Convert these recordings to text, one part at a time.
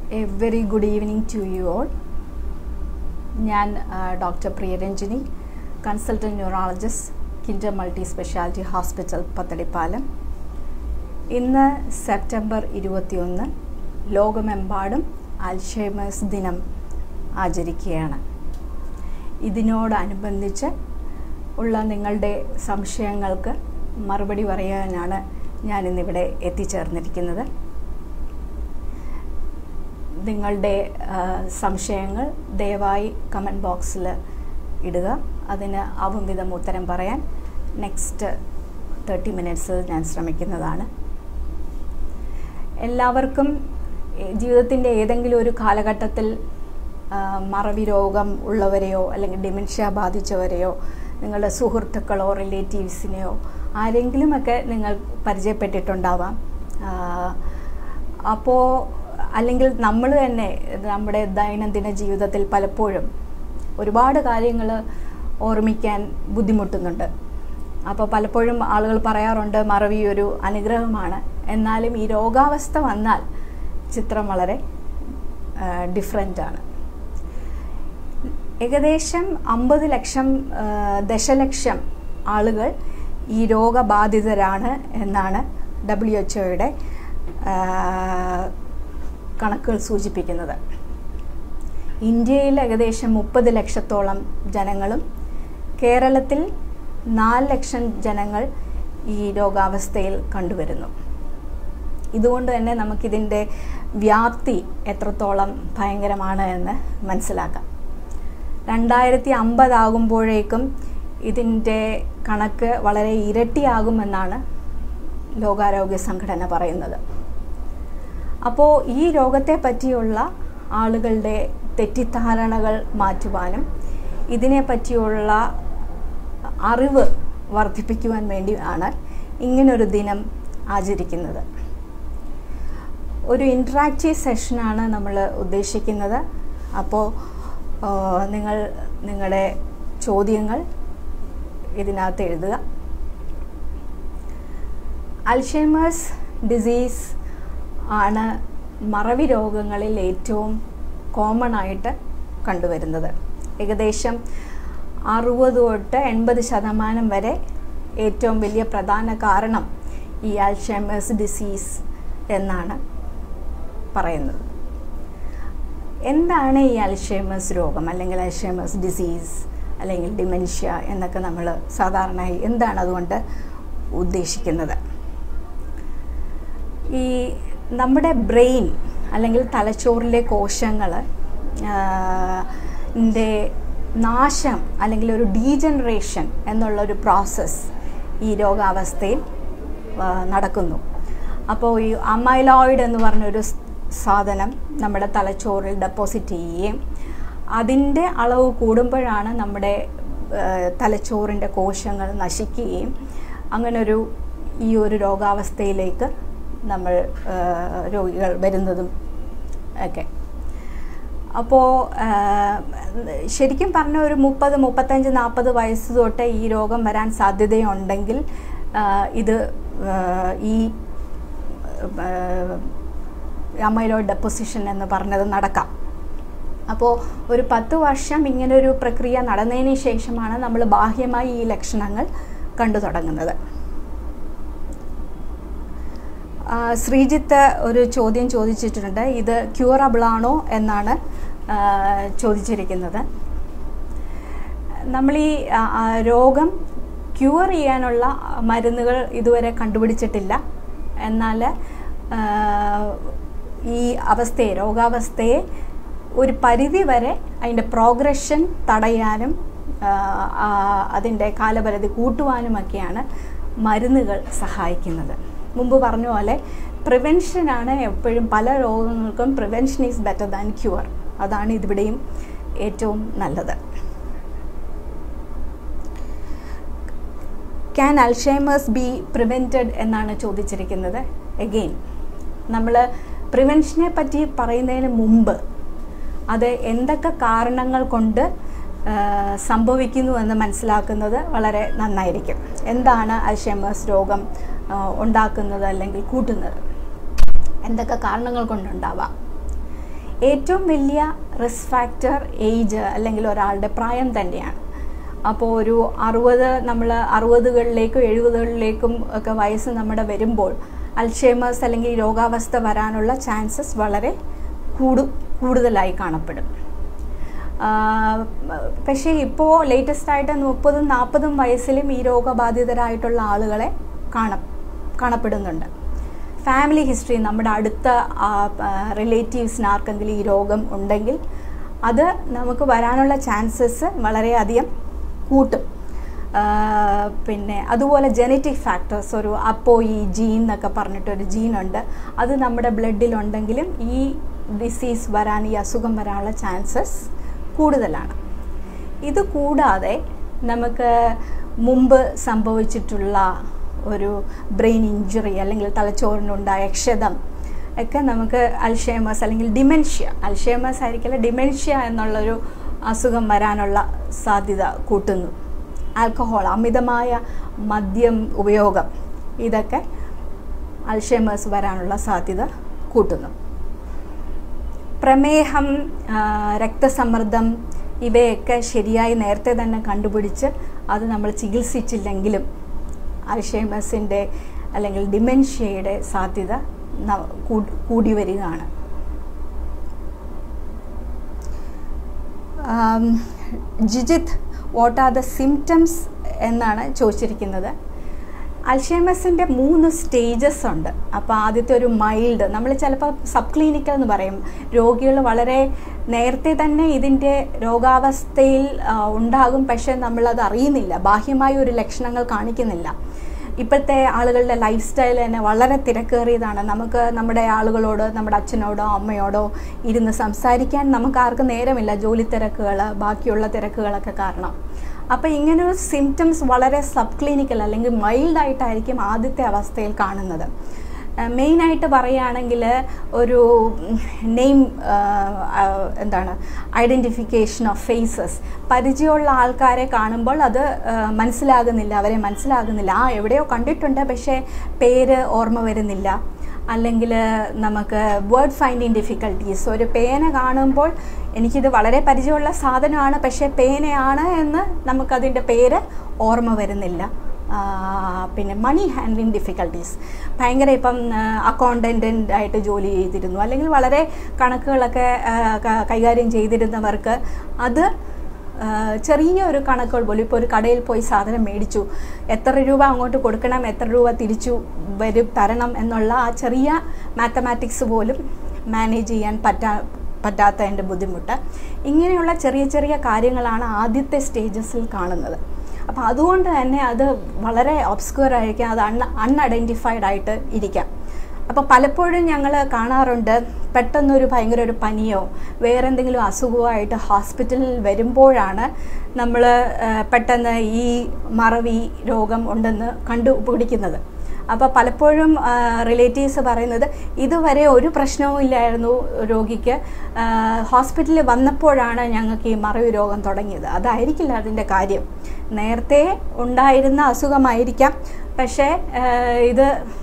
A very good evening to you all ഞാൻ doctor Priyaranjini consultant neurologist Kinder multi speciality hospital Pathadipalam ഇന്ന് September ഇരുപത്തിയൊന്ന് ലോകമെമ്പാടും Alzheimer's ദിനം ആചരിക്കുകയാണ് ഇതിനോടനുബന്ധിച്ച് ഉള്ള നിങ്ങളുടെ സംശയങ്ങൾക്ക് മറുപടി പറയാനാണ് ഞാനിന്നിവിടെ എത്തിച്ചേർന്നിരിക്കുന്നത് നിങ്ങളുടെ സംശയങ്ങൾ ദയവായി കമൻറ്റ് ബോക്സിൽ ഇടുക അതിന് ആവും വിധം ഉത്തരം പറയാൻ നെക്സ്റ്റ് തേർട്ടി മിനിറ്റ്സിൽ ഞാൻ ശ്രമിക്കുന്നതാണ് എല്ലാവർക്കും ജീവിതത്തിൻ്റെ ഏതെങ്കിലും ഒരു കാലഘട്ടത്തിൽ മറവി രോഗം ഉള്ളവരെയോ അല്ലെങ്കിൽ ഡിമെൻഷ്യ ബാധിച്ചവരെയോ നിങ്ങളുടെ സുഹൃത്തുക്കളോ റിലേറ്റീവ്സിനെയോ ആരെങ്കിലുമൊക്കെ നിങ്ങൾ പരിചയപ്പെട്ടിട്ടുണ്ടാവാം അപ്പോൾ അല്ലെങ്കിൽ നമ്മൾ തന്നെ നമ്മുടെ ദൈനംദിന ജീവിതത്തിൽ പലപ്പോഴും ഒരുപാട് കാര്യങ്ങൾ ഓർമ്മിക്കാൻ ബുദ്ധിമുട്ടുന്നുണ്ട് അപ്പോൾ പലപ്പോഴും ആളുകൾ പറയാറുണ്ട് മറവി ഒരു അനുഗ്രഹമാണ് എന്നാലും ഈ രോഗാവസ്ഥ വന്നാൽ ചിത്രം വളരെ ഡിഫറെൻ്റ് ആണ് ഏകദേശം അമ്പത് ലക്ഷം ദശലക്ഷം ആളുകൾ ഈ രോഗബാധിതരാണ് എന്നാണ് ഡബ്ല്യു എച്ച് ഒയുടെ കണക്കുകൾ സൂചിപ്പിക്കുന്നത് ഇന്ത്യയിൽ ഏകദേശം മുപ്പത് ലക്ഷത്തോളം ജനങ്ങളും കേരളത്തിൽ നാല് ലക്ഷം ജനങ്ങൾ ഈ രോഗാവസ്ഥയിൽ കണ്ടുവരുന്നു ഇതുകൊണ്ട് തന്നെ നമുക്കിതിൻ്റെ വ്യാപ്തി എത്രത്തോളം ഭയങ്കരമാണ് എന്ന് മനസ്സിലാക്കാം രണ്ടായിരത്തി അമ്പതാകുമ്പോഴേക്കും ഇതിൻ്റെ കണക്ക് വളരെ ഇരട്ടിയാകുമെന്നാണ് ലോകാരോഗ്യ സംഘടന പറയുന്നത് അപ്പോൾ ഈ രോഗത്തെ പറ്റിയുള്ള ആളുകളുടെ തെറ്റിദ്ധാരണകൾ മാറ്റുവാനും ഇതിനെ പറ്റിയുള്ള അറിവ് വർദ്ധിപ്പിക്കുവാൻ വേണ്ടിയാണ് ഇങ്ങനൊരു ദിനം ആചരിക്കുന്നത് ഒരു ഇൻട്രാക്റ്റീവ് സെഷനാണ് നമ്മൾ ഉദ്ദേശിക്കുന്നത് അപ്പോൾ നിങ്ങൾ നിങ്ങളുടെ ചോദ്യങ്ങൾ ഇതിനകത്ത് എഴുതുക അൽഷൈമേഴ്സ് ഡിസീസ് ആണ് മറവി രോഗങ്ങളിൽ ഏറ്റവും കോമൺ ആയിട്ട് കണ്ടുവരുന്നത് ഏകദേശം അറുപത് തൊട്ട് എൺപത് ശതമാനം വരെ ഏറ്റവും വലിയ പ്രധാന കാരണം ഈ അൽഷൈമേഴ്സ് ഡിസീസ് എന്നാണ് പറയുന്നത് എന്താണ് ഈ അൽഷൈമേഴ്സ് രോഗം അല്ലെങ്കിൽ അൽഷൈമേഴ്സ് ഡിസീസ് അല്ലെങ്കിൽ ഡിമെൻഷ്യ എന്നൊക്കെ നമ്മൾ സാധാരണയായി എന്താണ് അതുകൊണ്ട് ഉദ്ദേശിക്കുന്നത് ഈ നമ്മുടെ ബ്രെയിൻ അല്ലെങ്കിൽ തലച്ചോറിലെ കോശങ്ങൾ നാശം അല്ലെങ്കിൽ ഒരു ഡീജനറേഷൻ എന്നുള്ളൊരു പ്രോസസ്സ് ഈ രോഗാവസ്ഥയിൽ നടക്കുന്നു അപ്പോൾ ഈ അമൈലോയിഡ് എന്ന് പറഞ്ഞൊരു സാധനം നമ്മുടെ തലച്ചോറിൽ ഡെപ്പോസിറ്റ് ചെയ്യുകയും അതിൻ്റെ അളവ് കൂടുമ്പോഴാണ് നമ്മുടെ തലച്ചോറിൻ്റെ കോശങ്ങൾ നശിക്കുകയും അങ്ങനൊരു ഈ ഒരു രോഗാവസ്ഥയിലേക്ക് നമ്മൾ രോഗികൾ വരുന്നതും ഒക്കെ അപ്പോൾ ശരിക്കും പറഞ്ഞ ഒരു മുപ്പത് മുപ്പത്തഞ്ച് നാൽപ്പത് വയസ്സ് തൊട്ട് ഈ രോഗം വരാൻ സാധ്യതയുണ്ടെങ്കിൽ ഇത് ഈ അമൈലോയിഡ് ഡെപ്പോസിഷൻ എന്ന് പറഞ്ഞത് നടക്കാം അപ്പോൾ ഒരു പത്ത് വർഷം ഇങ്ങനൊരു പ്രക്രിയ നടന്നതിന് ശേഷമാണ് നമ്മൾ ബാഹ്യമായി ഈ ലക്ഷണങ്ങൾ കണ്ടു തുടങ്ങുന്നത് ശ്രീജിത്ത് ഒരു ചോദ്യം ചോദിച്ചിട്ടുണ്ട് ഇത് ക്യൂറബിൾ ആണോ എന്നാണ് ചോദിച്ചിരിക്കുന്നത് നമ്മൾ ഈ രോഗം ക്യൂർ ചെയ്യാനുള്ള മരുന്നുകൾ ഇതുവരെ കണ്ടുപിടിച്ചിട്ടില്ല എന്നാൽ ഈ അവസ്ഥയെ രോഗാവസ്ഥയെ ഒരു പരിധി വരെ അതിൻ്റെ പ്രോഗ്രഷൻ തടയാനും അതിൻ്റെ കാലപരിധി കൂട്ടുവാനുമൊക്കെയാണ് മരുന്നുകൾ സഹായിക്കുന്നത് മുമ്പ് പറഞ്ഞ പോലെ പ്രിവെൻഷനാണ് എപ്പോഴും പല രോഗങ്ങൾക്കും prevention is better than cure അതാണ് ഇതിവിടെയും ഏറ്റവും നല്ലത് ക്യാൻ അൽഷൈമേഴ്സ് ബി പ്രിവെൻറ്റഡ് എന്നാണ് ചോദിച്ചിരിക്കുന്നത് എഗെയിൻ നമ്മൾ പ്രിവെൻഷനെ പറ്റി പറയുന്നതിന് മുമ്പ് അത് എന്തൊക്കെ കാരണങ്ങൾ കൊണ്ട് സംഭവിക്കുന്നു എന്ന് മനസ്സിലാക്കുന്നത് വളരെ നന്നായിരിക്കും എന്താണ് അൽഷൈമേഴ്സ് രോഗം ഉണ്ടാക്കുന്നത് അല്ലെങ്കിൽ കൂട്ടുന്നത് എന്തൊക്കെ കാരണങ്ങൾ കൊണ്ടുണ്ടാവാം ഏറ്റവും വലിയ റിസ്ക് ഫാക്ടർ ഏജ് അല്ലെങ്കിൽ ഒരാളുടെ പ്രായം തന്നെയാണ് അപ്പോൾ ഒരു അറുപത് നമ്മൾ അറുപതുകളിലേക്കും എഴുപതുകളിലേക്കും ഒക്കെ വയസ്സ് നമ്മുടെ വരുമ്പോൾ അൽഷേമേഴ്സ് അല്ലെങ്കിൽ രോഗാവസ്ഥ വരാനുള്ള ചാൻസസ് വളരെ കൂടു കൂടുതലായി കാണപ്പെടും പക്ഷേ ഇപ്പോൾ ലേറ്റസ്റ്റ് ആയിട്ട് മുപ്പതും നാൽപ്പതും വയസ്സിലും ഈ രോഗബാധിതരായിട്ടുള്ള ആളുകളെ കാണ കാണപ്പെടുന്നുണ്ട് ഫാമിലി ഹിസ്റ്ററി നമ്മുടെ അടുത്ത റിലേറ്റീവ്സിന് ആർക്കെങ്കിലും ഈ രോഗം ഉണ്ടെങ്കിൽ അത് നമുക്ക് വരാനുള്ള ചാൻസസ് വളരെയധികം കൂട്ടും പിന്നെ അതുപോലെ ജനറ്റിക് ഫാക്ടേഴ്സ് ഒരു അപ്പോ ഈ ജീൻ എന്നൊക്കെ പറഞ്ഞിട്ടൊരു ജീനുണ്ട് അത് നമ്മുടെ ബ്ലഡിലുണ്ടെങ്കിലും ഈ ഡിസീസ് വരാൻ ഈ അസുഖം വരാനുള്ള ചാൻസസ് കൂടുതലാണ് ഇത് കൂടാതെ നമുക്ക് മുമ്പ് സംഭവിച്ചിട്ടുള്ള ഒരു ബ്രെയിൻ ഇഞ്ചുറി അല്ലെങ്കിൽ തലച്ചോറിനുണ്ടായ ക്ഷതം ഒക്കെ നമുക്ക് അൽഷേമേഴ്സ് അല്ലെങ്കിൽ ഡിമെൻഷ്യ അൽഷേമേഴ്സ് ആയിരിക്കില്ല ഡിമെൻഷ്യ എന്നുള്ളൊരു അസുഖം വരാനുള്ള സാധ്യത കൂട്ടുന്നു ആൽക്കഹോൾ അമിതമായ മദ്യം ഉപയോഗം ഇതൊക്കെ അൽഷേമേഴ്സ് വരാനുള്ള സാധ്യത കൂട്ടുന്നു പ്രമേഹം രക്തസമ്മർദ്ദം ഇവയൊക്കെ ശരിയായി നേരത്തെ തന്നെ കണ്ടുപിടിച്ച് അത് നമ്മൾ ചികിത്സിച്ചില്ലെങ്കിലും അൽഷേമേഴ്സിൻ്റെ അല്ലെങ്കിൽ ഡിമെൻഷ്യയുടെ സാധ്യത കൂടി വരികയാണ് Jijith what are the symptoms എന്നാണ് ചോദിച്ചിരിക്കുന്നത് അൽഷേമസിൻ്റെ മൂന്ന് സ്റ്റേജസ് ഉണ്ട് അപ്പോൾ ആദ്യത്തെ ഒരു മൈൽഡ് നമ്മൾ ചിലപ്പോൾ സബ് ക്ലിനിക്കൽ എന്ന് പറയും രോഗികൾ വളരെ നേരത്തെ തന്നെ ഇതിൻ്റെ രോഗാവസ്ഥയിൽ ഉണ്ടാകും പക്ഷേ നമ്മളത് അറിയുന്നില്ല ബാഹ്യമായ ഒരു ലക്ഷണങ്ങൾ കാണിക്കുന്നില്ല ഇപ്പോഴത്തെ ആളുകളുടെ ലൈഫ് സ്റ്റൈൽ തന്നെ വളരെ തിരക്കേറിയതാണ് നമുക്ക് നമ്മുടെ ആളുകളോട് നമ്മുടെ അച്ഛനോടോ അമ്മയോടോ ഇരുന്ന് സംസാരിക്കാൻ നമുക്ക് ആർക്കും നേരമില്ല ജോലി തിരക്കുകൾ ബാക്കിയുള്ള തിരക്കുകളൊക്കെ കാരണം അപ്പോൾ ഇങ്ങനൊരു സിംറ്റംസ് വളരെ സബ് ക്ലിനിക്കൽ അല്ലെങ്കിൽ മൈൽഡായിട്ടായിരിക്കും ആദ്യത്തെ അവസ്ഥയിൽ കാണുന്നത് മെയിനായിട്ട് പറയുകയാണെങ്കിൽ ഒരു നെയിം എന്താണ് ഐഡൻറ്റിഫിക്കേഷൻ ഓഫ് ഫേസസ് പരിചയമുള്ള ആൾക്കാരെ കാണുമ്പോൾ അത് മനസ്സിലാകുന്നില്ല അവരെ മനസ്സിലാകുന്നില്ല ആ എവിടെയോ കണ്ടിട്ടുണ്ട് പക്ഷേ പേര് ഓർമ്മ വരുന്നില്ല അല്ലെങ്കിൽ നമുക്ക് വേർഡ് ഫൈൻഡിങ് ഡിഫിക്കൽട്ടീസ് ഒരു പേന കാണുമ്പോൾ എനിക്കിത് വളരെ പരിചയമുള്ള സാധനമാണ് പക്ഷേ പേനയാണ് എന്ന് നമുക്കതിൻ്റെ പേര് ഓർമ്മ വരുന്നില്ല പിന്നെ മണി ഹാൻഡ്ലിങ് ഡിഫിക്കൽട്ടീസ് ഭയങ്കര ഇപ്പം അക്കൗണ്ടൻ്റ് ആയിട്ട് ജോലി ചെയ്തിരുന്നു അല്ലെങ്കിൽ വളരെ കണക്കുകളൊക്കെ കൈകാര്യം ചെയ്തിരുന്നവർക്ക് അത് ചെറിയ ഒരു കണക്കുകൾ പോലും ഇപ്പോൾ ഒരു കടയിൽ പോയി സാധനം മേടിച്ചു എത്ര രൂപ അങ്ങോട്ട് കൊടുക്കണം എത്ര രൂപ തിരിച്ചു വരും തരണം എന്നുള്ള ആ ചെറിയ മാത്തമാറ്റിക്സ് പോലും മാനേജ് ചെയ്യാൻ പറ്റാ പറ്റാത്തതിൻ്റെ ബുദ്ധിമുട്ട് ഇങ്ങനെയുള്ള ചെറിയ ചെറിയ കാര്യങ്ങളാണ് ആദ്യത്തെ സ്റ്റേജസിൽ കാണുന്നത് അപ്പോൾ അതുകൊണ്ട് തന്നെ അത് വളരെ ഒബ്സ്ക്യൂർ ആയിരിക്കാം അത് അൺ അൺഐഡൻറ്റിഫൈഡ് ആയിട്ട് ഇരിക്കാം അപ്പോൾ പലപ്പോഴും ഞങ്ങൾ കാണാറുണ്ട് പെട്ടെന്നൊരു ഭയങ്കര ഒരു പനിയോ വേറെ എന്തെങ്കിലും അസുഖമായിട്ട് ഹോസ്പിറ്റലിൽ വരുമ്പോഴാണ് നമ്മൾ പെട്ടെന്ന് ഈ മറവി രോഗം ഉണ്ടെന്ന് കണ്ടുപിടിക്കുന്നത് അപ്പോൾ പലപ്പോഴും റിലേറ്റീവ്സ് പറയുന്നത് ഇതുവരെ ഒരു പ്രശ്നവും ഇല്ലായിരുന്നു രോഗിക്ക് ഹോസ്പിറ്റലിൽ വന്നപ്പോഴാണ് ഞങ്ങൾക്ക് ഈ മറവി രോഗം തുടങ്ങിയത് അതായിരിക്കില്ല അതിൻ്റെ കാര്യം നേരത്തെ ഉണ്ടായിരുന്ന അസുഖമായിരിക്കാം പക്ഷേ ഇത്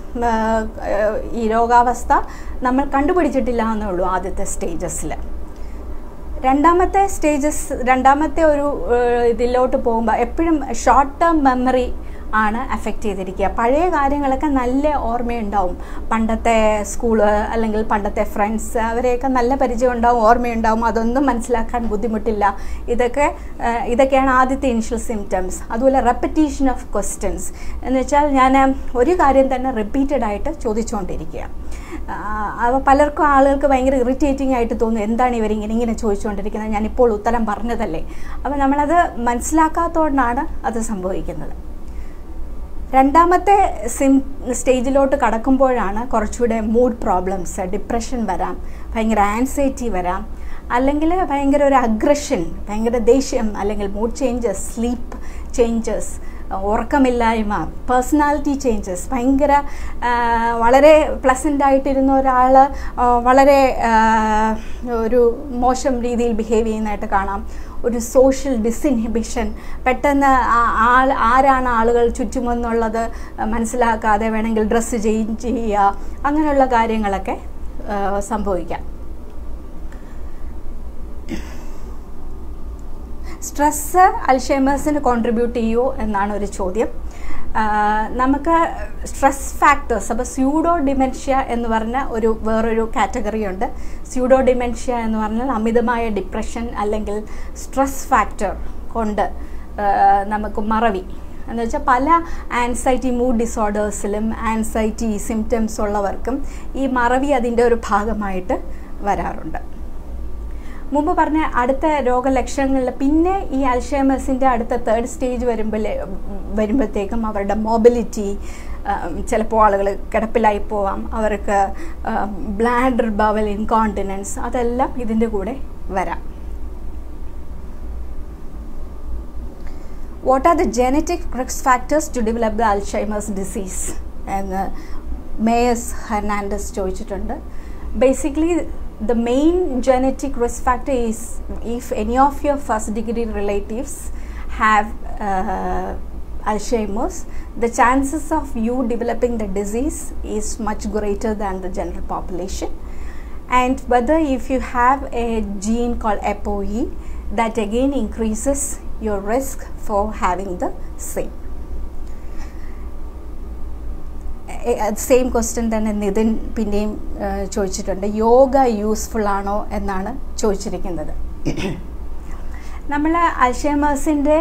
ഈ രോഗാവസ്ഥ നമ്മൾ കണ്ടുപിടിച്ചിട്ടില്ല എന്നേ ഉള്ളൂ ആദ്യത്തെ സ്റ്റേജസിൽ രണ്ടാമത്തെ സ്റ്റേജസ് രണ്ടാമത്തെ ഒരു ഇതിലോട്ട് പോകുമ്പോൾ എപ്പോഴും ഷോർട്ട് ടേം മെമ്മറി ആണ് അഫക്റ്റ് ചെയ്തിരിക്കുക പഴയ കാര്യങ്ങളൊക്കെ നല്ല ഓർമ്മയുണ്ടാവും പണ്ടത്തെ സ്കൂള് അല്ലെങ്കിൽ പണ്ടത്തെ ഫ്രണ്ട്സ് അവരെയൊക്കെ നല്ല പരിചയം ഉണ്ടാവും ഓർമ്മയുണ്ടാവും അതൊന്നും മനസ്സിലാക്കാൻ ബുദ്ധിമുട്ടില്ല ഇതൊക്കെ ഇതൊക്കെയാണ് ആദ്യത്തെ ഇനിഷ്യൽ സിംറ്റംസ് അതുപോലെ റെപ്പറ്റീഷൻ ഓഫ് ക്വസ്റ്റ്യൻസ് എന്ന് വെച്ചാൽ ഞാൻ ഒരു കാര്യം തന്നെ റിപ്പീറ്റഡ് ആയിട്ട് ചോദിച്ചുകൊണ്ടിരിക്കുക അപ്പോൾ പലർക്കും ആളുകൾക്ക് ഭയങ്കര ഇറിറ്റേറ്റിംഗ് ആയിട്ട് തോന്നും എന്താണ് ഇവരിങ്ങനെ ഇങ്ങനെ ചോദിച്ചുകൊണ്ടിരിക്കുന്നത് ഞാനിപ്പോൾ ഉത്തരം പറഞ്ഞതല്ലേ അപ്പോൾ നമ്മളത് മനസ്സിലാക്കാത്തതുകൊണ്ടാണ് അത് സംഭവിക്കുന്നത് രണ്ടാമത്തെ സിം സ്റ്റേജിലോട്ട് കടക്കുമ്പോഴാണ് കുറച്ചുകൂടെ മൂഡ് പ്രോബ്ലംസ് ഡിപ്രഷൻ വരാം ഭയങ്കര ആൻസൈറ്റി വരാം അല്ലെങ്കിൽ ഭയങ്കര ഒരു അഗ്രഷൻ ഭയങ്കര ദേഷ്യം അല്ലെങ്കിൽ മൂഡ് ചേഞ്ചസ് സ്ലീപ്പ് ചേഞ്ചസ് ഉറക്കമില്ലായ്മ പേഴ്സണാലിറ്റി ചേഞ്ചസ് ഭയങ്കര വളരെ പ്ലസൻ്റ് ആയിട്ടിരുന്ന ഒരാൾ വളരെ ഒരു മോശം രീതിയിൽ ബിഹേവ് ചെയ്യുന്നതായിട്ട് കാണാം ഒരു സോഷ്യൽ ഡിസിൻഹിബിഷൻ പെട്ടെന്ന് ആൾ ആരാണ് ആളുകൾ ചുറ്റുമെന്നുള്ളത് മനസ്സിലാക്കാതെ വേണമെങ്കിൽ ഡ്രസ്സ് ചേഞ്ച് ചെയ്യുക അങ്ങനെയുള്ള കാര്യങ്ങളൊക്കെ സംഭവിക്കാം സ്ട്രെസ്സ് അൽഷേമേഴ്സിന് കോൺട്രിബ്യൂട്ട് ചെയ്യുമോ എന്നാണ് ഒരു ചോദ്യം നമുക്ക് സ്ട്രെസ് ഫാക്ടേഴ്സ് അപ്പോൾ സ്യൂഡോ ഡിമെൻഷ്യ എന്ന് പറഞ്ഞ ഒരു വേറൊരു കാറ്റഗറി ഉണ്ട് സ്യൂഡോ ഡിമെൻഷ്യ എന്ന് പറഞ്ഞാൽ അമിതമായ ഡിപ്രഷൻ അല്ലെങ്കിൽ സ്ട്രെസ് ഫാക്ടർ കൊണ്ട് നമുക്ക് മറവി എന്ന് വെച്ചാൽ പല ആൻസൈറ്റി മൂഡ് ഡിസോർഡേഴ്സിലും ആൻസൈറ്റി സിംറ്റംസ് ഉള്ളവർക്കും ഈ മറവി അതിൻ്റെ ഒരു ഭാഗമായിട്ട് വരാറുണ്ട് മുമ്പ് പറഞ്ഞ അടുത്ത രോഗലക്ഷണങ്ങളിൽ പിന്നെ ഈ അൽഷേമസിൻ്റെ അടുത്ത തേർഡ് സ്റ്റേജ് വരുമ്പോൾ വരുമ്പോഴത്തേക്കും അവരുടെ മൊബിലിറ്റി ചിലപ്പോൾ ആളുകൾ കിടപ്പിലായി പോവാം അവർക്ക് ബ്ലാഡർ ബവൽ ഇൻകോണ്ടിനൻസ് അതെല്ലാം ഇതിൻ്റെ കൂടെ വരാം what are the genetic risk factors to develop the Alzheimer's disease എന്ന് മേയസ് ഹെർണാൻഡസ് ചോദിച്ചിട്ടുണ്ട് basically the main genetic risk factor is if any of your first degree relatives have uh, Alzheimer's, the chances of you developing the disease is much greater than the general population. And whether if you have a gene called ApoE, that again increases your risk for having the same. Same question തന്നെ നിതിൻ പിന്നെയും ചോദിച്ചിട്ടുണ്ട് yoga useful ആണോ എന്നാണ് ചോദിച്ചിരിക്കുന്നത് നമ്മൾ അൽഷേമേഴ്സിൻ്റെ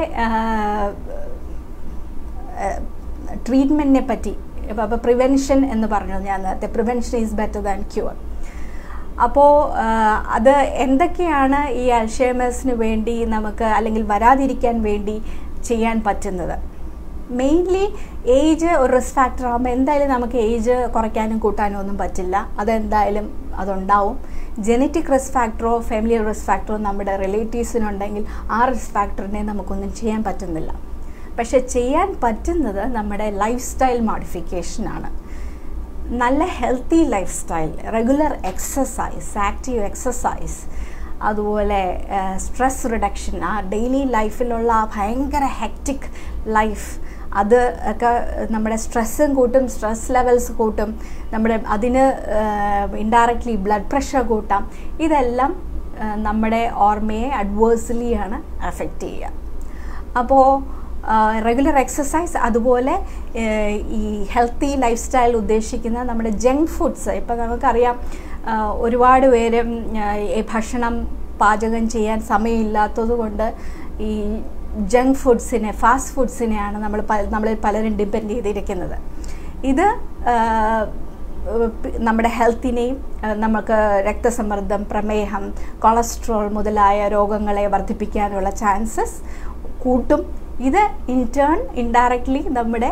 ട്രീറ്റ്മെൻറ്റിനെ പറ്റി അപ്പോൾ prevention എന്ന് പറഞ്ഞു ഞാൻ നേരത്തെ prevention is better than cure അപ്പോൾ അത് എന്തൊക്കെയാണ് ഈ അൽഷേമേഴ്സിന് വേണ്ടി നമുക്ക് അല്ലെങ്കിൽ വരാതിരിക്കാൻ വേണ്ടി ചെയ്യാൻ പറ്റുന്നത് മെയിൻലി ഏജ് ഒരു റിസ്ക് ഫാക്ടർ ആകുമ്പോൾ എന്തായാലും നമുക്ക് ഏജ് കുറയ്ക്കാനും കൂട്ടാനും ഒന്നും പറ്റില്ല അതെന്തായാലും അതുണ്ടാവും ജനറ്റിക് റിസ്ക് ഫാക്ടറോ ഫാമിലി റിസ്ക് ഫാക്ടറോ നമ്മുടെ റിലേറ്റീവ്സിനുണ്ടെങ്കിൽ ആ റിസ്ക് ഫാക്ടറിനെ നമുക്കൊന്നും ചെയ്യാൻ പറ്റുന്നില്ല പക്ഷെ ചെയ്യാൻ പറ്റുന്നത് നമ്മുടെ ലൈഫ് സ്റ്റൈൽ മോഡിഫിക്കേഷനാണ് നല്ല healthy life style regular exercise active exercise അതുപോലെ സ്ട്രെസ് റിഡക്ഷൻ ആ ഡെയിലി ലൈഫിലുള്ള ആ ഭയങ്കര ഹെക്റ്റിക് ലൈഫ് അത് ഒക്കെ നമ്മുടെ സ്ട്രെസ്സും കൂട്ടും സ്ട്രെസ് ലെവൽസ് കൂട്ടും നമ്മുടെ അതിന് ഇൻഡയറക്റ്റ്ലി ബ്ലഡ് പ്രഷർ കൂട്ടാം ഇതെല്ലാം നമ്മുടെ ഓർമ്മയെ അഡ്വേഴ്സ്ലിയാണ് അഫക്റ്റ് ചെയ്യുക അപ്പോൾ റെഗുലർ എക്സസൈസ് അതുപോലെ ഈ ഹെൽത്തി ലൈഫ് സ്റ്റൈൽ ഉദ്ദേശിക്കുന്ന നമ്മുടെ ജങ്ക് ഫുഡ്സ് ഇപ്പം നമുക്കറിയാം ഒരുപാട് പേര് ഈ ഭക്ഷണം പാചകം ചെയ്യാൻ സമയമില്ലാത്തത് കൊണ്ട് ഈ ജങ്ക് ഫുഡ്സിനെ ഫാസ്റ്റ് ഫുഡ്സിനെയാണ് നമ്മൾ നമ്മളിൽ പലരും ഡിപ്പെൻഡ് ചെയ്തിരിക്കുന്നത് ഇത് നമ്മുടെ ഹെൽത്തിനെയും നമുക്ക് രക്തസമ്മർദ്ദം പ്രമേഹം കൊളസ്ട്രോൾ മുതലായ രോഗങ്ങളെ വർദ്ധിപ്പിക്കാനുള്ള ചാൻസസ് കൂട്ടും ഇത് ഇൻ ടേൺ ഇൻഡയറക്ട്ലി നമ്മുടെ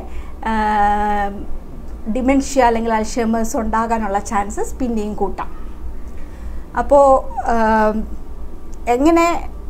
ഡിമെൻഷ്യ അല്ലെങ്കിൽ അൽഷേമേഴ്സ് ഉണ്ടാകാനുള്ള ചാൻസസ് പിന്നെയും കൂട്ടാം അപ്പോൾ എങ്ങനെ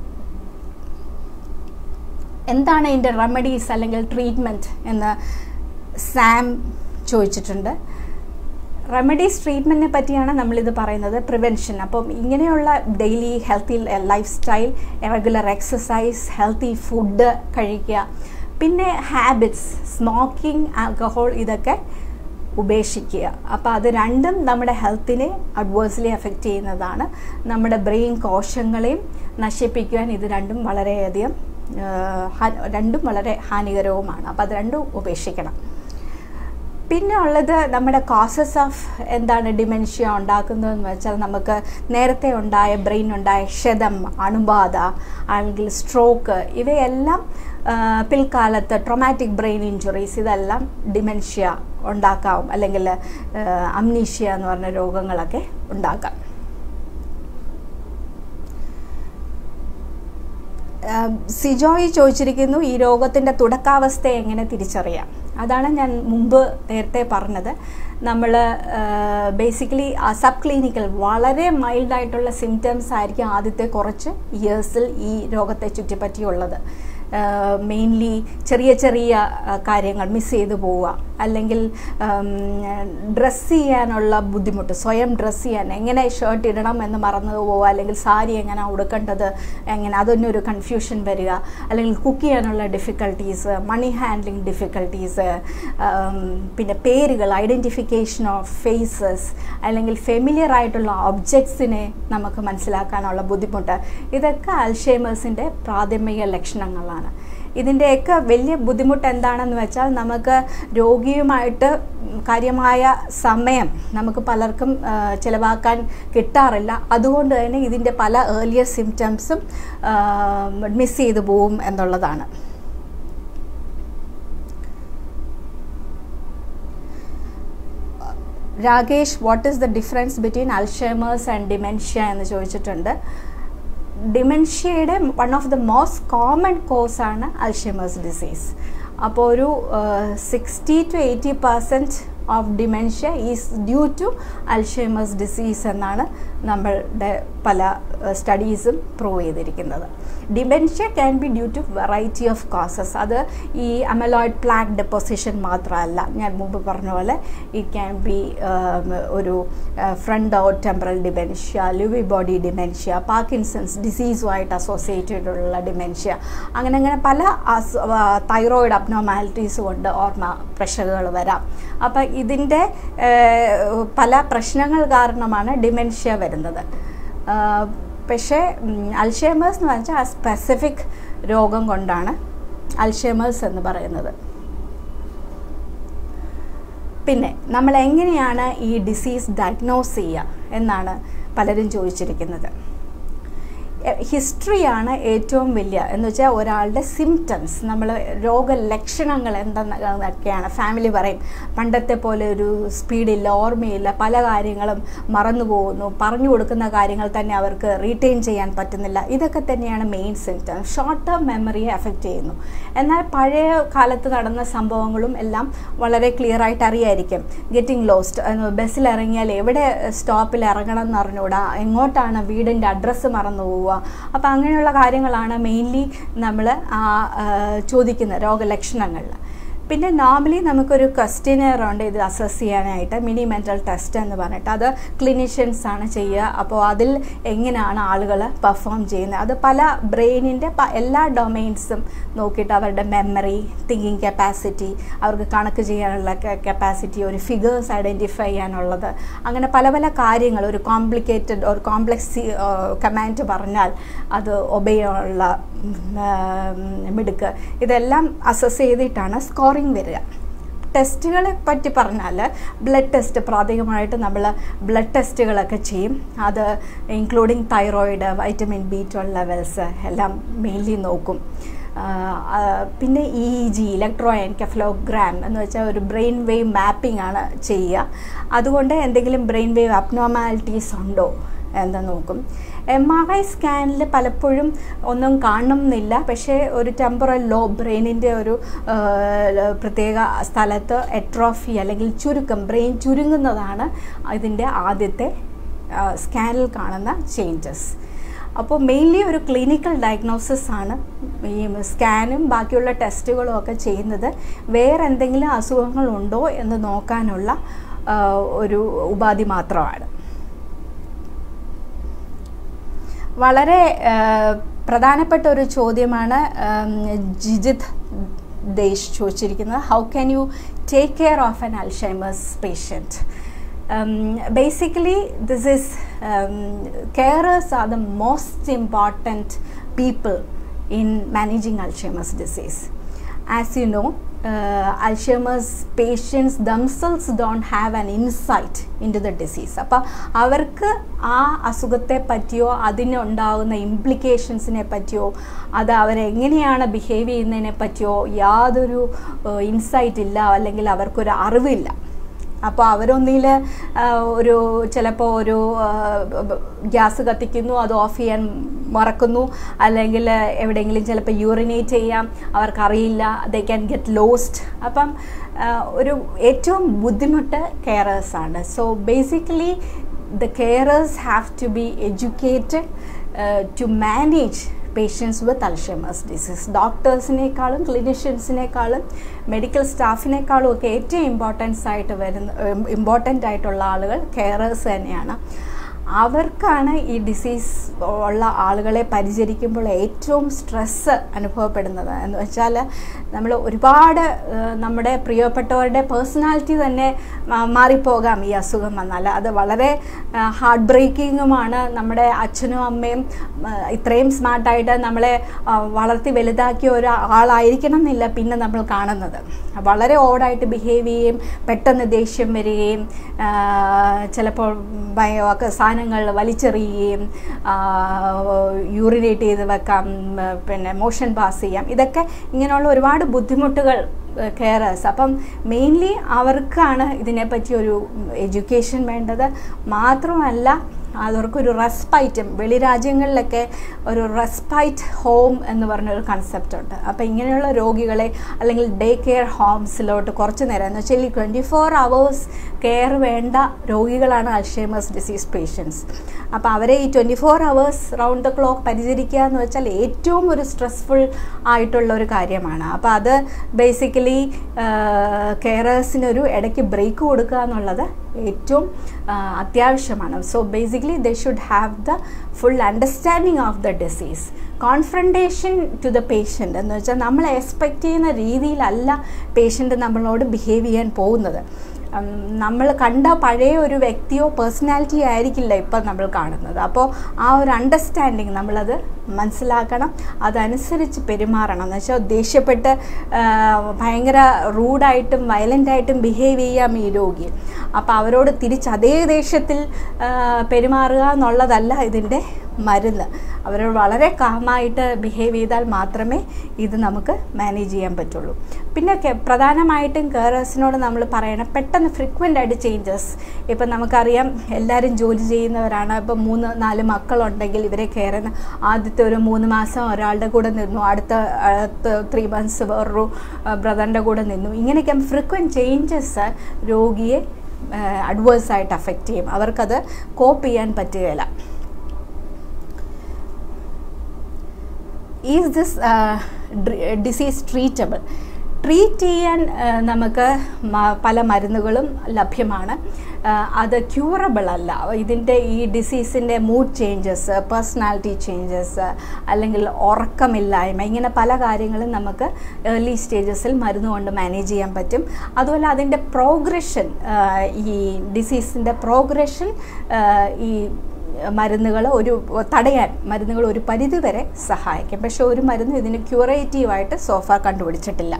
എന്താണ് ഇതിൻ്റെ റെമഡീസ് അല്ലെങ്കിൽ ട്രീറ്റ്മെൻറ്റ് എന്ന് സാം ചോദിച്ചിട്ടുണ്ട് റെമഡീസ് ട്രീറ്റ്മെൻറ്റിനെ പറ്റിയാണ് നമ്മളിത് പറയുന്നത് പ്രിവെൻഷൻ അപ്പം ഇങ്ങനെയുള്ള daily healthy life style regular exercise healthy food കഴിക്കുക പിന്നെ ഹാബിറ്റ്സ് സ്മോക്കിംഗ് ആൽക്കഹോൾ ഇതൊക്കെ ഉപേക്ഷിക്കുക അപ്പോൾ അത് രണ്ടും നമ്മുടെ ഹെൽത്തിനെ അഡ്വേഴ്സ്ലി എഫക്റ്റ് ചെയ്യുന്നതാണ് നമ്മുടെ ബ്രെയിൻ കോശങ്ങളെയും നശിപ്പിക്കുവാൻ ഇത് രണ്ടും വളരെയധികം രണ്ടും വളരെ ഹാനികരവുമാണ് അപ്പോൾ അത് രണ്ടും ഉപേക്ഷിക്കണം പിന്നെ ഉള്ളത് നമ്മുടെ കോസസ് ഓഫ് എന്താണ് ഡിമെൻഷ്യ ഉണ്ടാക്കുന്നതെന്ന് വെച്ചാൽ നമുക്ക് നേരത്തെ ഉണ്ടായ ബ്രെയിൻ ഉണ്ടായ ക്ഷതം അണുബാധ അല്ലെങ്കിൽ സ്ട്രോക്ക് ഇവയെല്ലാം പിൽക്കാലത്ത് ട്രൊമാറ്റിക് ബ്രെയിൻ ഇഞ്ചുറീസ് ഇതെല്ലാം ഡിമെൻഷ്യ ഉണ്ടാക്കാം അല്ലെങ്കിൽ അംനീഷ്യ എന്ന് പറഞ്ഞ രോഗങ്ങളൊക്കെ ഉണ്ടാക്കാം സിജോയി ചോദിച്ചിരിക്കുന്നു ഈ രോഗത്തിൻ്റെ തുടക്കാവസ്ഥ എങ്ങനെ തിരിച്ചറിയാം അതാണ് ഞാൻ മുമ്പ് നേരത്തെ പറഞ്ഞത് നമ്മൾ ബേസിക്കലി സബ് ക്ലിനിക്കൽ വളരെ മൈൽഡായിട്ടുള്ള സിംറ്റംസ് ആയിരിക്കും ആദ്യത്തെ കുറച്ച് ഇയേഴ്സിൽ ഈ രോഗത്തെ ചുറ്റിപ്പറ്റിയുള്ളത് മെയിൻലി ചെറിയ ചെറിയ കാര്യങ്ങൾ മിസ് ചെയ്തു പോവുക അല്ലെങ്കിൽ ഡ്രസ്സ് ചെയ്യാനുള്ള ബുദ്ധിമുട്ട് സ്വയം ഡ്രസ്സ് ചെയ്യാൻ എങ്ങനെ ഷർട്ട് ഇടണം എന്ന് മറന്നു പോവുക അല്ലെങ്കിൽ സാരി എങ്ങനെ ഉടുക്കേണ്ടത് എങ്ങനെ അതൊന്നും ഒരു കൺഫ്യൂഷൻ വരിക അല്ലെങ്കിൽ കുക്ക് ചെയ്യാനുള്ള ഡിഫിക്കൽട്ടീസ് മണി ഹാൻഡ്ലിംഗ് ഡിഫിക്കൽട്ടീസ് പിന്നെ പേരുകൾ ഐഡൻറ്റിഫിക്കേഷൻ ഓഫ് ഫേസസ് അല്ലെങ്കിൽ ഫെമിലിയർ ആയിട്ടുള്ള ഒബ്ജക്ട്സിനെ നമുക്ക് മനസ്സിലാക്കാനുള്ള ബുദ്ധിമുട്ട് ഇതൊക്കെ അൽഷേമേഴ്സിൻ്റെ പ്രാഥമിക ലക്ഷണങ്ങളാണ് ഇതിൻ്റെയൊക്കെ വലിയ ബുദ്ധിമുട്ട് എന്താണെന്ന് വെച്ചാൽ നമുക്ക് രോഗിയുമായിട്ട് കാര്യമായ സമയം നമുക്ക് പലർക്കും ചിലവാക്കാൻ കിട്ടാറില്ല അതുകൊണ്ട് തന്നെ ഇതിൻ്റെ പല ഏർലിയർ സിംറ്റംസും മിസ് ചെയ്തു പോവും എന്നുള്ളതാണ് Rakesh what is the difference between Alzheimer's and dementia എന്ന് ചോദിച്ചിട്ടുണ്ട് ഡിമെൻഷ്യയുടെ one of the most common കോസാണ് അൽഷേമേഴ്സ് ഡിസീസ് അപ്പോൾ ഒരു sixty to eighty percent of dementia is due to Alzheimer's disease എന്നാണ് നമ്മളുടെ പല സ്റ്റഡീസും പ്രൂവ് ചെയ്തിരിക്കുന്നത് dementia can be due to variety of causes അത് ഈ അമലോയിഡ് പ്ലാക്ക് ഡെപ്പോസിഷൻ മാത്രമല്ല ഞാൻ മുമ്പ് പറഞ്ഞ പോലെ ഇറ്റ് ക്യാൻ ബി ഒരു frontotemporal dementia Lewy body dementia Parkinson's ഡിസീസുമായിട്ട് അസോസിയേറ്റഡ് ഉള്ള ഡിമെൻഷ്യ അങ്ങനെ അങ്ങനെ പല തൈറോയിഡ് അബ്നോമാലിറ്റീസും കൊണ്ട് ഓർമ്മ പ്രഷറുകൾ വരാം അപ്പം ഇതിൻ്റെ പല പ്രശ്നങ്ങൾ കാരണമാണ് ഡിമെൻഷ്യ വരുന്നത് പക്ഷേ അൽഷേമേഴ്സ് എന്ന് വെച്ചാൽ ആ സ്പെസിഫിക് രോഗം കൊണ്ടാണ് അൽഷേമേഴ്സ് എന്ന് പറയുന്നത് പിന്നെ നമ്മൾ എങ്ങനെയാണ് ഈ ഡിസീസ് ഡയഗ്നോസ് ചെയ്യുക എന്നാണ് പലരും ചോദിച്ചിരിക്കുന്നത് ഹിസ്റ്ററിയാണ് ഏറ്റവും വലിയ എന്ന് വെച്ചാൽ ഒരാളുടെ സിംറ്റംസ് നമ്മൾ രോഗലക്ഷണങ്ങൾ എന്തെന്നൊക്കെയാണ് ഫാമിലി പറയും പണ്ടത്തെ പോലെ ഒരു സ്പീഡില്ല ഓർമ്മയില്ല പല കാര്യങ്ങളും മറന്നു പോകുന്നു പറഞ്ഞു കൊടുക്കുന്ന കാര്യങ്ങൾ തന്നെ അവർക്ക് റീറ്റെയിൻ ചെയ്യാൻ പറ്റുന്നില്ല ഇതൊക്കെ തന്നെയാണ് മെയിൻ സിംറ്റം ഷോർട്ട് ടേം മെമ്മറിയെ എഫക്റ്റ് ചെയ്യുന്നു എന്നാൽ പഴയ കാലത്ത് നടന്ന സംഭവങ്ങളും എല്ലാം വളരെ ക്ലിയർ ആയിട്ട് അറിയായിരിക്കും ഗെറ്റിംഗ് ലോസ്റ്റ് ബസ്സിൽ ഇറങ്ങിയാൽ എവിടെ സ്റ്റോപ്പിൽ ഇറങ്ങണം എന്ന് അറിഞ്ഞുകൂടാ എങ്ങോട്ടാണ് വീടിൻ്റെ അഡ്രസ്സ് മറന്നു പോവുക അപ്പോൾ അങ്ങനെയുള്ള കാര്യങ്ങളാണ് മെയിൻലി നമ്മൾ ചോദിക്കുന്ന രോഗലക്ഷണങ്ങളിൽ പിന്നെ നോർമലി നമുക്കൊരു ക്വസ്റ്റ്യനെയർ ഉണ്ട് ഇത് അസസ് ചെയ്യാനായിട്ട് മിനി മെൻ്റൽ ടെസ്റ്റ് എന്ന് പറഞ്ഞിട്ട് അത് ക്ലിനിഷ്യൻസ് ആണ് ചെയ്യുക അപ്പോൾ അതിൽ എങ്ങനെയാണ് ആളുകൾ പെർഫോം ചെയ്യുന്നത് അത് പല ബ്രെയിനിൻ്റെ എല്ലാ ഡൊമൈൻസും നോക്കിയിട്ട് അവരുടെ മെമ്മറി തിങ്കിങ് കപ്പാസിറ്റി അവർക്ക് കണക്ക് ചെയ്യാനുള്ള കപ്പാസിറ്റി ഒരു ഫിഗേഴ്സ് ഐഡൻറ്റിഫൈ ചെയ്യാനുള്ളത് അങ്ങനെ പല പല കാര്യങ്ങൾ ഒരു കോംപ്ലിക്കേറ്റഡ് ഒരു കോംപ്ലക്സ് കമാൻഡ് പറഞ്ഞാൽ അത് ഒബേ ചെയ്യാനുള്ള മിടുക്ക് ഇതെല്ലാം അസസ് ചെയ്തിട്ടാണ് സ്കോറിംഗ് വരിക ടെസ്റ്റുകളെ പറ്റി പറഞ്ഞാൽ ബ്ലഡ് ടെസ്റ്റ് പ്രാഥമികമായിട്ട് നമ്മൾ ബ്ലഡ് ടെസ്റ്റുകളൊക്കെ ചെയ്യും അത് including thyroid vitamin B twelve levels എല്ലാം മെയിൻലി നോക്കും പിന്നെ ഇ ജി ഇലക്ട്രോ എൻകെഫ്ലോഗ്രാം എന്ന് വെച്ചാൽ ഒരു ബ്രെയിൻ വേവ് മാപ്പിംഗ് ആണ് ചെയ്യുക അതുകൊണ്ട് എന്തെങ്കിലും ബ്രെയിൻ വേവ് അബ്നോമാലിറ്റീസ് ഉണ്ടോ എന്ന് നോക്കും എം ആർ ഐ സ്കാനിൽ പലപ്പോഴും ഒന്നും കാണണമെന്നില്ല പക്ഷേ ഒരു ടെമ്പറൽ ലോ ബ്രെയിനിൻ്റെ ഒരു പ്രത്യേക സ്ഥലത്ത് എട്രോഫി അല്ലെങ്കിൽ ചുരുക്കം ബ്രെയിൻ ചുരുങ്ങുന്നതാണ് ഇതിൻ്റെ ആദ്യത്തെ സ്കാനിൽ കാണുന്ന ചേഞ്ചസ് അപ്പോൾ മെയിൻലി ഒരു ക്ലിനിക്കൽ ഡയഗ്നോസിസ് ആണ് ഈ സ്കാനും ബാക്കിയുള്ള ടെസ്റ്റുകളും ഒക്കെ ചെയ്യുന്നത് വേറെ എന്തെങ്കിലും അസുഖങ്ങളുണ്ടോ എന്ന് നോക്കാനുള്ള ഒരു ഉപാധി മാത്രമാണ് വളരെ പ്രധാനപ്പെട്ട ഒരു ചോദ്യമാണ് ജിജിത് ദേശ് ചോദിച്ചിരിക്കുന്നത് how can you take care of an Alzheimer's patient basically this is carers are the most important people in managing Alzheimer's disease as you know uh, Alzheimer's patients themselves don't have an insight into the disease അപ്പോൾ അവർക്ക് ആ അസുഖത്തെ പറ്റിയോ അതിനുണ്ടാകുന്ന ഇംപ്ലിക്കേഷൻസിനെ പറ്റിയോ അത് അവരെങ്ങനെയാണ് behave ചെയ്യുന്നതിനെ പറ്റിയോ യാതൊരു ഇൻസൈറ്റ് ഇല്ല അല്ലെങ്കിൽ അവർക്കൊരു അറിവില്ല അപ്പോൾ അവരൊന്നിൽ ഒരു ചിലപ്പോൾ ഒരു ഗ്യാസ് കത്തിക്കുന്നു അത് ഓഫ് ചെയ്യാൻ മറക്കുന്നു അല്ലെങ്കിൽ എവിടെയെങ്കിലും ചിലപ്പോൾ യൂറിനേറ്റ് ചെയ്യാം അവർക്കറിയില്ല ദേ ക്യാൻ ഗെറ്റ് ലോസ്റ്റ് അപ്പം ഒരു ഏറ്റവും ബുദ്ധിമുട്ട് കെയറേഴ്സാണ് so basically the carers have to be educated uh, to manage patients with Alzheimer's disease ഡോക്ടേഴ്സിനേക്കാളും ക്ലിനിഷ്യൻസിനേക്കാളും മെഡിക്കൽ സ്റ്റാഫിനേക്കാളും ഒക്കെ ഏറ്റവും ഇമ്പോർട്ടൻസ് ആയിട്ട് വരുന്ന ഇമ്പോർട്ടൻ്റ് ആയിട്ടുള്ള ആളുകൾ കെയറേഴ്സ് തന്നെയാണ് അവർക്കാണ് ഈ ഡിസീസ് ഉള്ള ആളുകളെ പരിചരിക്കുമ്പോൾ ഏറ്റവും സ്ട്രെസ്സ് അനുഭവപ്പെടുന്നത് എന്ന് വെച്ചാൽ നമ്മൾ ഒരുപാട് ഏഹ്, നമ്മുടെ പ്രിയപ്പെട്ടവരുടെ പേഴ്സണാലിറ്റി തന്നെ മാ- മാറിപ്പോകാം ഈ അസുഖം വന്നാൽ അത് വളരെ ഹാർട്ട് ബ്രേക്കിങ്ങുമാണ് നമ്മുടെ അച്ഛനും അമ്മയും ആ, ഇത്രയും സ്മാർട്ടായിട്ട് നമ്മളെ ആ, വളർത്തി വലുതാക്കിയ ഒരാളായിരിക്കണം എന്നില്ല പിന്നെ നമ്മൾ കാണുന്നത് വളരെ ഓടായിട്ട് ബിഹേവ് ചെയ്യുകയും പെട്ടെന്ന് ദേഷ്യം വരികയും ആ, ചിലപ്പോൾ ഭയ- ഒക്കെ സാധനങ്ങൾ വലിച്ചെറിയുകയും യൂറിനേറ്റ് ചെയ്ത് വെക്കാം ഉം, പിന്നെ മോഷൻ പാസ് ചെയ്യാം ഇതൊക്കെ ഇങ്ങനെയുള്ള ഒരുപാട് ബുദ്ധിമുട്ടുകൾ കെയറേഴ്സ് അപ്പം മെയിൻലി അവർക്കാണ് ഇതിനെപ്പറ്റി ഒരു എഡ്യൂക്കേഷൻ വേണ്ടത് മാത്രമല്ല അവർക്കൊരു റെസ്പൈറ്റും വെളി രാജ്യങ്ങളിലൊക്കെ ഒരു റെസ്പൈറ്റ് ഹോം എന്ന് പറഞ്ഞൊരു കൺസെപ്റ്റ് ഉണ്ട് അപ്പോൾ ഇങ്ങനെയുള്ള രോഗികളെ അല്ലെങ്കിൽ ഡേ കെയർ ഹോംസിലോട്ട് കുറച്ച് നേരം എന്ന് വെച്ചാൽ ഈ ട്വൻറ്റി ഫോർ അവേഴ്സ് കെയർ വേണ്ട രോഗികളാണ് അൽഷേമേഴ്സ് ഡിസീസ് പേഷ്യൻസ് അപ്പോൾ അവരെ ഈ twenty four hours round the clock പരിചരിക്കുക എന്ന് വെച്ചാൽ ഏറ്റവും ഒരു സ്ട്രെസ്ഫുൾ ആയിട്ടുള്ള ഒരു കാര്യമാണ് അപ്പോൾ അത് ബേസിക്കലി കെയറേഴ്സിനൊരു ഇടയ്ക്ക് ബ്രേക്ക് കൊടുക്കുക എന്നുള്ളത് ഏറ്റവും ആ, അത്യാവശ്യമാണ് so basically they should have the full understanding of the disease confrontation to the patient എന്ന് വെച്ചാൽ നമ്മൾ എക്സ്പെക്റ്റ് ചെയ്യുന്ന രീതിയിലല്ല പേഷ്യൻ്റ് നമ്മളോട് ബിഹേവ് ചെയ്യാൻ പോകുന്നത് ഉം, നമ്മൾ കണ്ട പഴയ ഒരു വ്യക്തിയോ പേഴ്സണാലിറ്റിയോ ആയിരിക്കില്ല ഇപ്പം നമ്മൾ കാണുന്നത് അപ്പോൾ ആ ഒരു അണ്ടർസ്റ്റാൻഡിങ് നമ്മളത് മനസ്സിലാക്കണം അതനുസരിച്ച് പെരുമാറണം എന്ന് വെച്ചാൽ ദേഷ്യപ്പെട്ട് ആ, ഭയങ്കര റൂഡായിട്ടും വയലൻ്റായിട്ടും ബിഹേവ് ചെയ്യാം ഈ രോഗി അപ്പോൾ അവരോട് തിരിച്ച് അതേ ദേഷ്യത്തിൽ ആ, പെരുമാറുക എന്നുള്ളതല്ല ഇതിൻ്റെ മരുന്ന് അവരോട് വളരെ കാമായിട്ട് ബിഹേവ് ചെയ്താൽ മാത്രമേ ഇത് നമുക്ക് മാനേജ് ചെയ്യാൻ പറ്റുള്ളൂ പിന്നെ കെ- പ്രധാനമായിട്ടും കെയറേഴ്സിനോട് നമ്മൾ പറയണം പെട്ടെന്ന് ഫ്രീക്വൻ്റ് ആയിട്ട് ചേഞ്ചസ് ഇപ്പം നമുക്കറിയാം എല്ലാവരും ജോലി ചെയ്യുന്നവരാണ് ഇപ്പം മൂന്ന് നാല് മക്കളുണ്ടെങ്കിൽ ഇവരെ കെയർ ചെയ്യുന്ന ആദ്യത്തെ ഒരു മൂന്ന് മാസം ഒരാളുടെ കൂടെ നിന്നു അടുത്ത അടുത്ത ത്രീ മന്ത്സ് വേറൊരു ബ്രദറിൻ്റെ കൂടെ നിന്നു ഇങ്ങനെയൊക്കെ ഫ്രീക്വൻറ്റ് ചേഞ്ചസ് രോഗിയെ അഡ്വേഴ്സായിട്ട് അഫക്റ്റ് ചെയ്യും അവർക്കത് കോപ്പ് ചെയ്യാൻ പറ്റുകയില്ല is this disease treatable treat ചെയ്യാൻ ആ, നമുക്ക് മ- പല മരുന്നുകളും ലഭ്യമാണ് ആ, അത് ക്യൂറബിൾ അല്ല ഇതിൻ്റെ ഈ ഡിസീസിൻ്റെ മൂഡ് ചേഞ്ചസ് പേഴ്സണാലിറ്റി ചേഞ്ചസ് അല്ലെങ്കിൽ ഉറക്കമില്ലായ്മ ഇങ്ങനെ പല കാര്യങ്ങളും നമുക്ക് ഏർലി സ്റ്റേജസിൽ മരുന്ന് കൊണ്ട് മാനേജ് ചെയ്യാൻ പറ്റും അതുപോലെ അതിൻ്റെ പ്രോഗ്രഷൻ ഈ ഡിസീസിൻ്റെ പ്രോഗ്രഷൻ ഈ മരുന്നുകൾ ഒരു തടയാൻ മരുന്നുകൾ ഒരു പരിധിവരെ സഹായിക്കും പക്ഷെ ഒരു മരുന്ന് ഇതിന് ക്യൂറേറ്റീവായിട്ട് സോഫാർ കണ്ടുപിടിച്ചിട്ടില്ല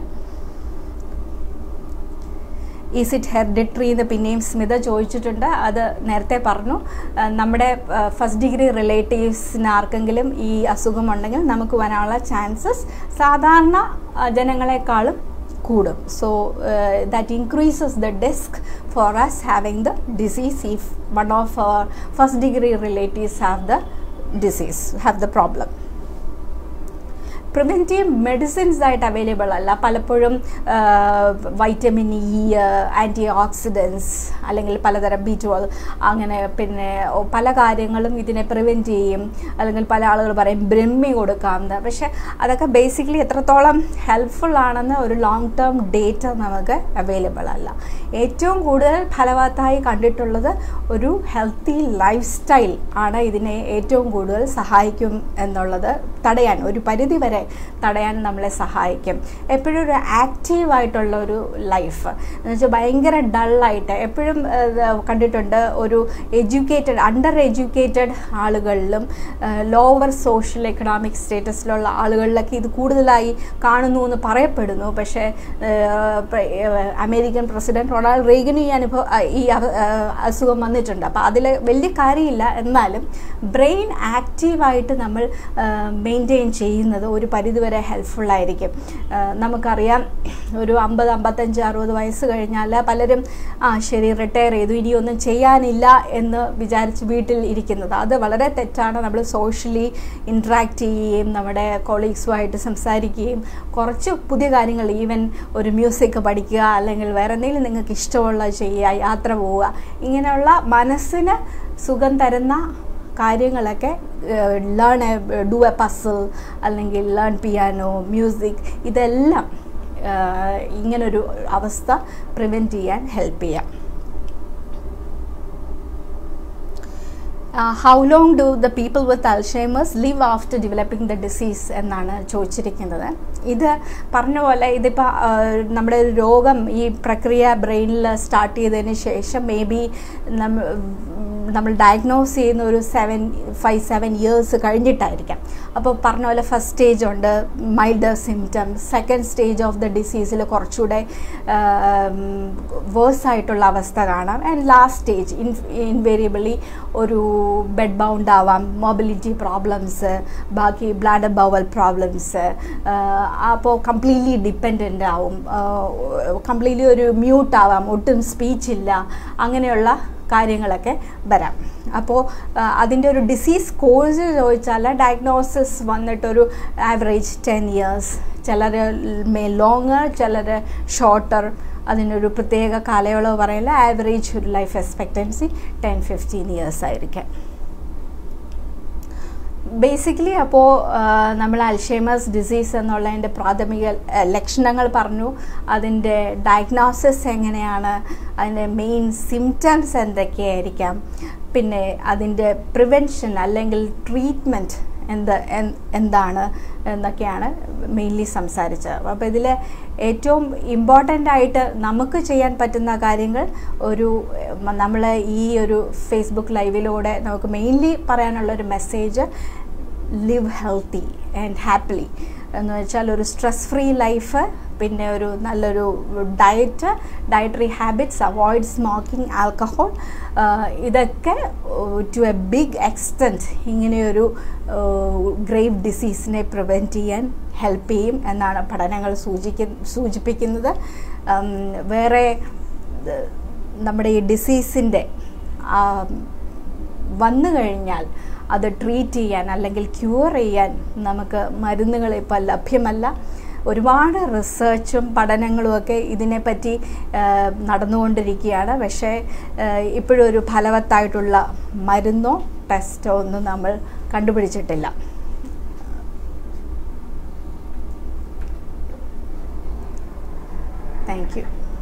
ഈസ് ഇറ്റ് ഹെറിഡിറ്ററി എന്ന് പിന്നെയും സ്മിത ചോദിച്ചിട്ടുണ്ട് അത് നേരത്തെ പറഞ്ഞു ആ, നമ്മുടെ ഫസ്റ്റ് ഡിഗ്രി റിലേറ്റീവ്സിന് ആർക്കെങ്കിലും ഈ അസുഖമുണ്ടെങ്കിൽ നമുക്ക് വരാനുള്ള ചാൻസസ് സാധാരണ ആ, ജനങ്ങളെക്കാളും കൂടും so that increases the desk for us having the disease if one of our first degree relatives have the disease have the problem preventive medicines ആയിട്ട് അവൈലബിൾ അല്ല പലപ്പോഴും വൈറ്റമിൻ ഇ ആൻറ്റി ഓക്സിഡൻസ് അല്ലെങ്കിൽ പലതരം ബീറ്റുകൾ അങ്ങനെ പിന്നെ ഓ, പല കാര്യങ്ങളും ഇതിനെ പ്രിവെൻറ്റ് ചെയ്യും അല്ലെങ്കിൽ പല ആളുകൾ പറയും ബ്രഹ്മി കൊടുക്കാമെന്ന് പക്ഷേ അതൊക്കെ ബേസിക്കലി എത്രത്തോളം ഹെൽപ്ഫുൾ ആണെന്ന് ഒരു ലോങ് ടേം ഡേറ്റ നമുക്ക് അവൈലബിൾ അല്ല ഏറ്റവും കൂടുതൽ ഫലവത്തായി കണ്ടിട്ടുള്ളത് ഒരു ഹെൽത്തി ലൈഫ് സ്റ്റൈൽ ആണ് ഇതിനെ ഏറ്റവും കൂടുതൽ സഹായിക്കും എന്നുള്ളത് തടയാൻ ഒരു പരിധി വരെ തടയാൻ നമ്മളെ സഹായിക്കും എപ്പോഴും ഒരു ആക്റ്റീവായിട്ടുള്ള ഒരു ലൈഫ് എന്ന് വെച്ചാൽ ഭയങ്കര ഡള്ളായിട്ട് എപ്പോഴും ഏഹ്, കണ്ടിട്ടുണ്ട് ഒരു എഡ്യൂക്കേറ്റഡ് അണ്ടർ എഡ്യൂക്കേറ്റഡ് ആളുകളിലും ലോവർ സോഷ്യൽ എക്കണോമിക് സ്റ്റേറ്റസിലുള്ള ആളുകളിലൊക്കെ ഇത് കൂടുതലായി കാണുന്നു എന്ന് പറയപ്പെടുന്നു പക്ഷേ ഏഹ്, പ്ര- ഏഹ്, അമേരിക്കൻ പ്രസിഡന്റ് റൊണാൾഡ് റേഗനും ഈ അനുഭവം ആ, ഈ അവ- ആ, അസുഖം വന്നിട്ടുണ്ട് അപ്പോൾ അതിൽ വലിയ കാര്യമില്ല എന്നാലും ബ്രെയിൻ ആക്റ്റീവായിട്ട് നമ്മൾ മെയിൻറ്റെയിൻ ചെയ്യുന്നത് ഒരു പരിധിവരെ ഹെൽപ്ഫുൾ ആയിരിക്കും ആ, നമുക്കറിയാം ഒരു അമ്പത് അമ്പത്തഞ്ച് അറുപത് വയസ്സ് കഴിഞ്ഞാൽ പലരും ആ ശരി റിട്ടയർ ചെയ്തു ഇനിയൊന്നും ചെയ്യാനില്ല എന്ന് വിചാരിച്ച് വീട്ടിൽ ഇരിക്കുന്നത് അത് വളരെ തെറ്റാണ് നമ്മൾ സോഷ്യലി ഇൻട്രാക്ട് ചെയ്യുകയും നമ്മുടെ കൊളീഗ്സുമായിട്ട് സംസാരിക്കുകയും കുറച്ച് പുതിയ കാര്യങ്ങൾ ഈവൻ ഒരു മ്യൂസിക് പഠിക്കുക അല്ലെങ്കിൽ വേറെ എന്തെങ്കിലും നിങ്ങൾക്ക് ഇഷ്ടമുള്ള ചെയ്യുക യാത്ര പോവുക ഇങ്ങനെയുള്ള മനസ്സിന് സുഖം തരുന്ന കാര്യങ്ങളൊക്കെ ലേൺ ഡു എ പസിൽ അല്ലെങ്കിൽ ലേൺ പിയാനോ മ്യൂസിക് ഇതെല്ലാം ഏഹ്, ഇങ്ങനൊരു അവസ്ഥ പ്രിവെൻറ്റ് ചെയ്യാൻ ഹെൽപ്പ് ചെയ്യാം how long do the people with Alzheimer's live after developing the disease എന്നാണ് ചോദിച്ചിരിക്കുന്നത് ഇത് പറഞ്ഞ പോലെ ഇതിപ്പോൾ നമ്മുടെ ഒരു രോഗം ഈ പ്രക്രിയ ബ്രെയിനിൽ സ്റ്റാർട്ട് ചെയ്തതിന് ശേഷം മേ ബി നമ്മൾ ഡയഗ്നോസ് ചെയ്യുന്ന ഒരു സെവൻ ഫൈവ് സെവൻ ഇയേഴ്സ് കഴിഞ്ഞിട്ടായിരിക്കാം അപ്പോൾ പറഞ്ഞ പോലെ ഫസ്റ്റ് സ്റ്റേജ് ഉണ്ട് milder symptoms second stage of the ഡിസീസിൽ കുറച്ചുകൂടെ വേഴ്സ് ആയിട്ടുള്ള അവസ്ഥ കാണാം and last stage in invariably ഒരു ബെഡ് ബൗണ്ട് ആവാം മൊബിലിറ്റി പ്രോബ്ലംസ് ബാക്കി ബ്ലാഡർ ബവൽ പ്രോബ്ലംസ് അപ്പോൾ കംപ്ലീറ്റ്ലി ഡിപ്പെൻഡൻ്റ് ആവും കംപ്ലീറ്റ്ലി ഒരു മ്യൂട്ട് ആവാം ഒട്ടും സ്പീച്ച് ഇല്ല അങ്ങനെയുള്ള കാര്യങ്ങളൊക്കെ വരാം അപ്പോൾ അതിൻ്റെ ഒരു ഡിസീസ് കോഴ്സ് ചോദിച്ചാൽ ഡയഗ്നോസിസ് വന്നിട്ടൊരു ആവറേജ് ടെൻ ഇയേഴ്സ് ചിലർ മേ ലോങ്ങർ ചിലർ ഷോർട്ടർ അതിനൊരു പ്രത്യേക കാലയളവ് പറയില്ല ആവറേജ് ഒരു life expectancy ten fifteen years ആയിരിക്കാം ബേസിക്കലി അപ്പോൾ നമ്മൾ അൽഷേമേഴ്സ് ഡിസീസ് എന്നുള്ളതിൻ്റെ പ്രാഥമിക ആ, ലക്ഷണങ്ങൾ പറഞ്ഞു അതിൻ്റെ ഡയഗ്നോസിസ് എങ്ങനെയാണ് അതിൻ്റെ മെയിൻ സിംറ്റംസ് എന്തൊക്കെയായിരിക്കാം പിന്നെ അതിൻ്റെ പ്രിവെൻഷൻ അല്ലെങ്കിൽ ട്രീറ്റ്മെൻറ്റ് എന്ത് എൻ- എന്താണ് എന്നൊക്കെയാണ് മെയിൻലി സംസാരിച്ചത് അപ്പോൾ ഇതിൽ ഏറ്റവും ഇമ്പോർട്ടൻ്റ് ആയിട്ട് നമുക്ക് ചെയ്യാൻ പറ്റുന്ന കാര്യങ്ങൾ ഒരു നമ്മൾ ഈ ഒരു ഫേസ്ബുക്ക് ലൈവിലൂടെ നമുക്ക് മെയിൻലി പറയാനുള്ള ഒരു message live healthy and happily എന്ന് വെച്ചാൽ ഒരു സ്ട്രെസ് ഫ്രീ ലൈഫ് പിന്നെ ഒരു നല്ലൊരു diet dietary habits avoid smoking alcohol ഇതൊക്കെ ടു എ ബിഗ് എക്സ്റ്റെൻറ്റ് ഇങ്ങനെയൊരു ഗ്രേവ് ഡിസീസിനെ പ്രിവെൻറ്റ് ചെയ്യാൻ ഹെൽപ്പ് ചെയ്യും എന്നാണ് പഠനങ്ങൾ സൂചിക്ക സൂചിപ്പിക്കുന്നത് ഉം, വേറെ ഏഹ്, നമ്മുടെ ഈ ഡിസീസിൻ്റെ വന്നു കഴിഞ്ഞാൽ അത് ട്രീറ്റ് ചെയ്യാൻ അല്ലെങ്കിൽ ക്യൂർ ചെയ്യാൻ നമുക്ക് മരുന്നുകൾ ഇപ്പോൾ ലഭ്യമല്ല ഒരുപാട് റിസർച്ചും പഠനങ്ങളും ഒക്കെ ഇതിനെപ്പറ്റി ഏഹ്, നടന്നുകൊണ്ടിരിക്കുകയാണ് പക്ഷേ ഏഹ്, ഇപ്പോഴും ഒരു ഫലവത്തായിട്ടുള്ള മരുന്നോ ടെസ്റ്റോ ഒന്നും നമ്മൾ കണ്ടുപിടിച്ചിട്ടില്ല താങ്ക് യു